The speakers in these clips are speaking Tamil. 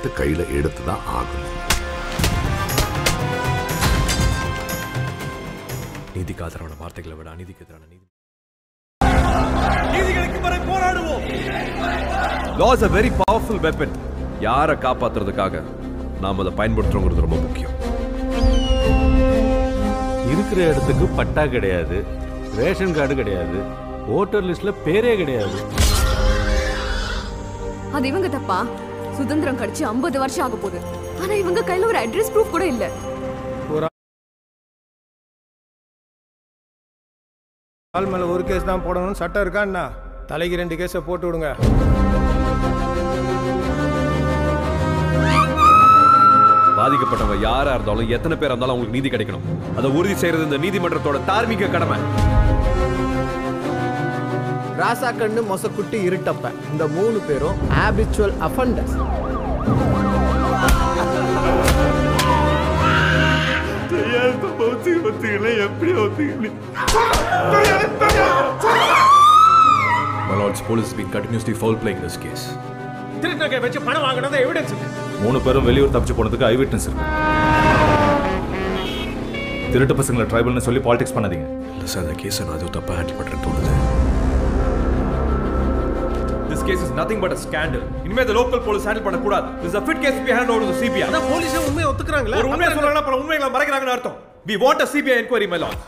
கையில எடுத்து தான் ஆகணும் நீதிக்கு ஆதரவான வார்த்தைகளை விட அநீதிக்கு எதிரான நீதி laws a very powerful weapon யாரை காப்பாத்துறதுக்காக நாம் அதை பயன்படுத்துறோங்கிறது ரொம்ப முக்கியம் இருக்கிற இடத்துக்கு பட்டா கிடையாது ரேஷன் கார்டு கிடையாது ஓட்டர் லிஸ்ட்ல பேரே கிடையாது அது இவங்க தப்பா சுதந்திரம் கிடைச்சு 50 வருஷம் ஆக போகுது ஆனா இவங்க கையில ஒரு அட்ரஸ் ப்ரூஃப் கூட இல்ல ஆள் மேல ஒரு கேஸ் தான் போடணும்னு சட்டம் இருக்கா என்ன தலைக்கு ரெண்டு கேஸை போட்டு விடுங்க பாதிக்கப்பட்டவங்க யாரா இருந்தாலும் எத்தனை பேர் இருந்தாலும் அவங்களுக்கு நீதி கிடைக்கணும் அதை உறுதி செய்யறது இந்த நீதிமன்றத்தோட தார்மீக கடமை ராசா கண்ணு மொசக்குட்டி இருட்டப்ப இந்த மூணு பேரும் habitual offenders My lords, police has been continuously foul playing this case. திருநகை வச்சு பணம் வாங்கினது எவிடன்ஸ் மூணு பேரும் வெளியூர் தப்பிச்சு போனதுக்கு ஐ விட்னஸ் இருக்கு திருட்டு பசங்களை ட்ரைபல்னு சொல்லி பாலிடிக்ஸ் பண்ணாதீங்க இல்லை சார் அந்த கேஸை நான் எதுவும் தப்பாக ஹேண்டில் பண்ணுறேன்னு தோணுது this case is nothing but a scandal இனிமே இந்த லோக்கல் போலீஸ் ஹேண்டில் பண்ணக்கூடாது this a fit case be hand over to CBI அதான் போலீஸே உண்மையை ஒத்துக்கிறாங்களா ஒரு உண்மையை சொல்றாங்கன்னா அப்புறம் உண்மைகளை மறைக்கிறாங்கன்னு அர்த்தம் we want a CBI enquiry my lord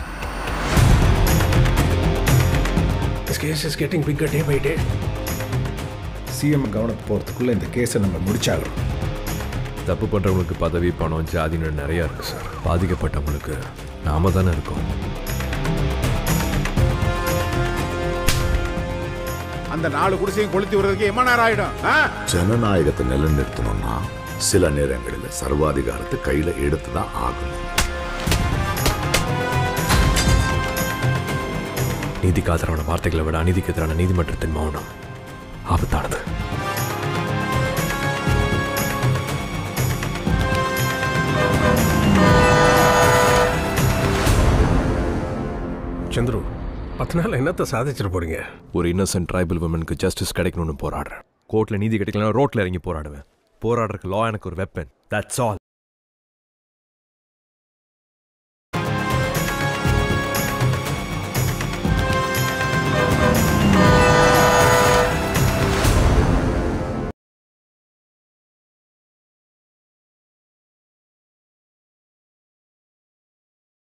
This case is getting bigger day by day. CM கவனத்து போகிறதுக்குள்ள இந்த கேஸை நம்ம முடிச்சாகணும் தப்பு பண்ணுறவங்களுக்கு பதவி பணம் ஜாதின்னு நிறையா இருக்கு சார் பாதிக்கப்பட்டவங்களுக்கு நாம தானே இருக்கோம் அந்த நாலு குடிசையும் கொளுத்தி விடுறதுக்கு எவ்வளவு நேரம் ஆயிடும் ஆ? ஜனநாயகத்தை நிலைநிறுத்தணும்னா சில நேரங்களில் சர்வாதிகாரத்தை கையில எடுத்து தான் ஆகணும் நீதிக்கு ஆதரவான வார்த்தைகளை விட அநீதிக்கு எதிரான நீதிமன்றத்தின் மௌனம் ஆபத்தானது சந்துரு பத்து நாள் என்னத்தை சாதிச்சிட்டு போறீங்க ஒரு இன்னசென்ட் ட்ரைபல் உமனுக்கு ஜஸ்டிஸ் கிடைக்கணும்னு போராடுறேன் கோர்ட்டில் நீதி கிடைக்கலனா ரோட்டில் இறங்கி போராடுவேன் போராடுறதுக்கு லா எனக்கு ஒரு வெப்பன் தட்ஸ் ஆல்